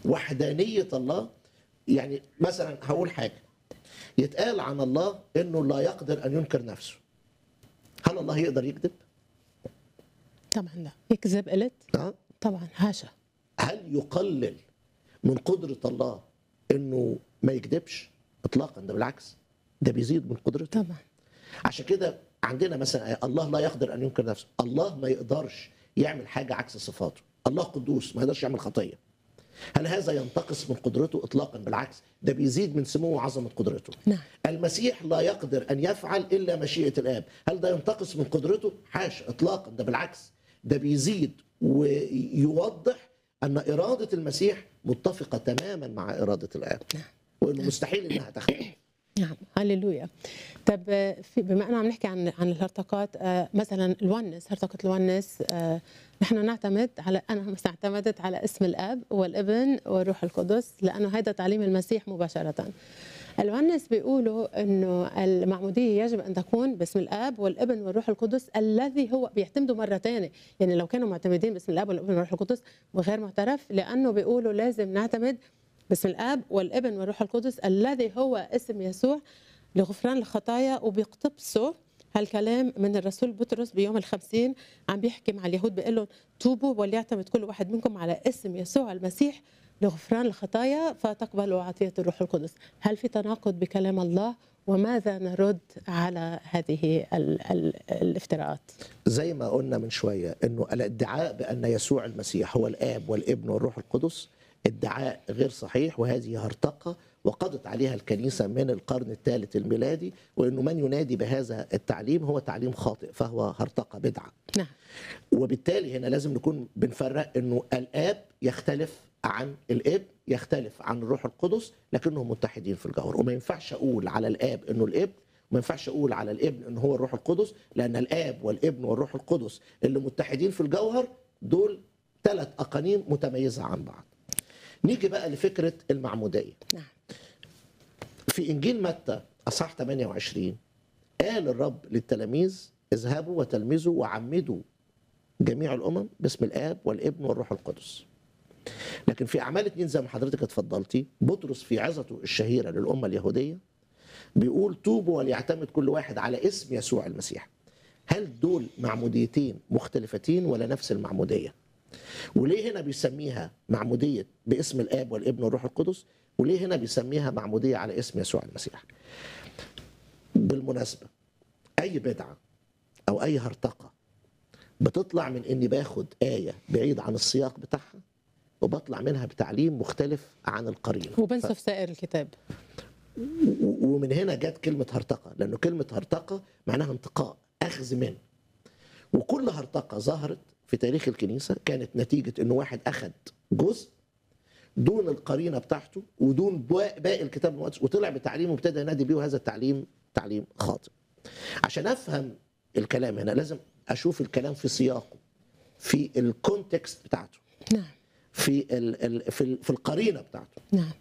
وحدانيه الله يعني مثلا هقول حاجه يتقال عن الله انه لا يقدر ان ينكر نفسه هل الله يقدر يكذب؟ طبعا لا يكذب قلت أه؟ طبعا هاشا هل يقلل من قدره الله انه ما يكذبش؟ اطلاقا ده بالعكس ده بيزيد من قدرته طبعا عشان كده عندنا مثلا الله لا يقدر ان ينكر نفسه الله ما يقدرش يعمل حاجه عكس صفاته الله قدوس ما يقدرش يعمل خطيه هل هذا ينتقص من قدرته اطلاقا بالعكس ده بيزيد من سمو وعظمه قدرته نعم المسيح لا يقدر ان يفعل الا مشيئه الاب هل ده ينتقص من قدرته حاشا اطلاقا ده بالعكس ده بيزيد ويوضح ان اراده المسيح متفقه تماما مع اراده الاب نعم. وانه مستحيل انها تختلف نعم هللويا طب آه، في بما انه عم نحكي عن عن الهرطقات آه، مثلا الونس هرطقه الونس آه، نحن نعتمد على انا مثلا اعتمدت على اسم الاب والابن والروح القدس لانه هذا تعليم المسيح مباشره الونس بيقولوا انه المعموديه يجب ان تكون باسم الاب والابن والروح القدس الذي هو بيعتمدوا مره ثانيه يعني لو كانوا معتمدين باسم الاب والابن والروح القدس وغير معترف لانه بيقولوا لازم نعتمد باسم الاب والابن والروح القدس الذي هو اسم يسوع لغفران الخطايا وبيقتبسوا هالكلام من الرسول بطرس بيوم الخمسين عم بيحكي مع اليهود بيقول لهم توبوا وليعتمد كل واحد منكم على اسم يسوع المسيح لغفران الخطايا فتقبلوا عطية الروح القدس هل في تناقض بكلام الله وماذا نرد على هذه ال ال الافتراءات زي ما قلنا من شويه انه الادعاء بان يسوع المسيح هو الاب والابن والروح القدس ادعاء غير صحيح وهذه هرطقه وقضت عليها الكنيسه من القرن الثالث الميلادي وانه من ينادي بهذا التعليم هو تعليم خاطئ فهو هرطقه بدعه نعم وبالتالي هنا لازم نكون بنفرق انه الاب يختلف عن الاب يختلف عن الروح القدس لكنهم متحدين في الجوهر وما ينفعش اقول على الاب انه الابن وما ينفعش اقول على الابن انه هو الروح القدس لان الاب والابن والروح القدس اللي متحدين في الجوهر دول ثلاث اقانيم متميزه عن بعض نيجي بقى لفكره المعموديه نعم في انجيل متى اصحاح 28 قال الرب للتلاميذ اذهبوا وتلمذوا وعمدوا جميع الامم باسم الاب والابن والروح القدس لكن في اعمال اتنين زي ما حضرتك اتفضلتي بطرس في عظته الشهيره للامه اليهوديه بيقول توبوا وليعتمد كل واحد على اسم يسوع المسيح هل دول معموديتين مختلفتين ولا نفس المعموديه وليه هنا بيسميها معموديه باسم الاب والابن والروح القدس وليه هنا بيسميها معموديه على اسم يسوع المسيح بالمناسبه اي بدعه او اي هرطقه بتطلع من اني باخد ايه بعيد عن السياق بتاعها وبطلع منها بتعليم مختلف عن القرينه وبنسف سائر الكتاب و- ومن هنا جت كلمه هرطقه لانه كلمه هرطقه معناها انتقاء اخذ من وكل هرطقه ظهرت في تاريخ الكنيسه كانت نتيجه انه واحد اخذ جزء دون القرينه بتاعته ودون بوا- باقي الكتاب المقدس وطلع بتعليم وابتدى ينادي بيه وهذا التعليم تعليم خاطئ عشان افهم الكلام هنا لازم اشوف الكلام في سياقه في الكونتكست بتاعته نعم في ال ال في, ال في القرينه بتاعته نعم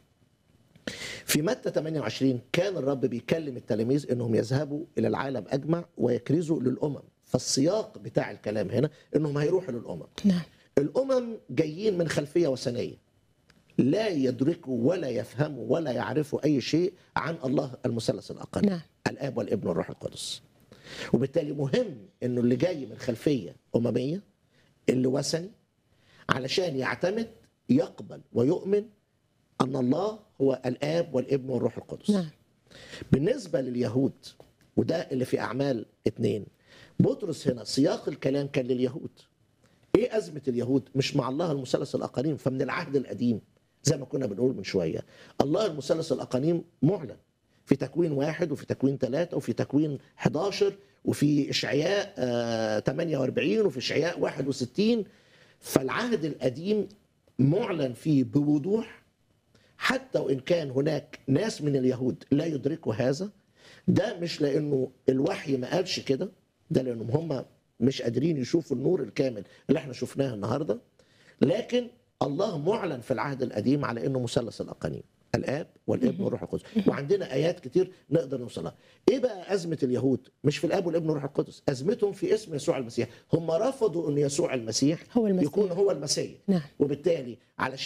في متى 28 كان الرب بيكلم التلاميذ انهم يذهبوا الى العالم اجمع ويكرزوا للامم فالسياق بتاع الكلام هنا انهم هيروحوا للامم نعم الامم جايين من خلفيه وثنيه لا يدركوا ولا يفهموا ولا يعرفوا اي شيء عن الله المثلث الاقل نعم الاب والابن والروح القدس وبالتالي مهم انه اللي جاي من خلفيه امميه اللي وثني علشان يعتمد يقبل ويؤمن ان الله هو الاب والابن والروح القدس نعم بالنسبه لليهود وده اللي في اعمال اتنين بطرس هنا سياق الكلام كان لليهود ايه ازمه اليهود مش مع الله المثلث الاقانيم فمن العهد القديم زي ما كنا بنقول من شويه الله المثلث الاقانيم معلن في تكوين واحد وفي تكوين ثلاثة وفي تكوين 11 وفي إشعياء آه 48 وفي إشعياء 61 فالعهد القديم معلن فيه بوضوح حتى وإن كان هناك ناس من اليهود لا يدركوا هذا ده مش لأنه الوحي ما قالش كده ده لأنهم هم مش قادرين يشوفوا النور الكامل اللي احنا شفناه النهارده لكن الله معلن في العهد القديم على انه مثلث الاقانيم الاب والابن والروح القدس وعندنا ايات كتير نقدر نوصلها ايه بقى ازمه اليهود مش في الاب والابن والروح القدس ازمتهم في اسم يسوع المسيح هم رفضوا ان يسوع المسيح هو المسيح يكون هو المسيح نعم وبالتالي علشان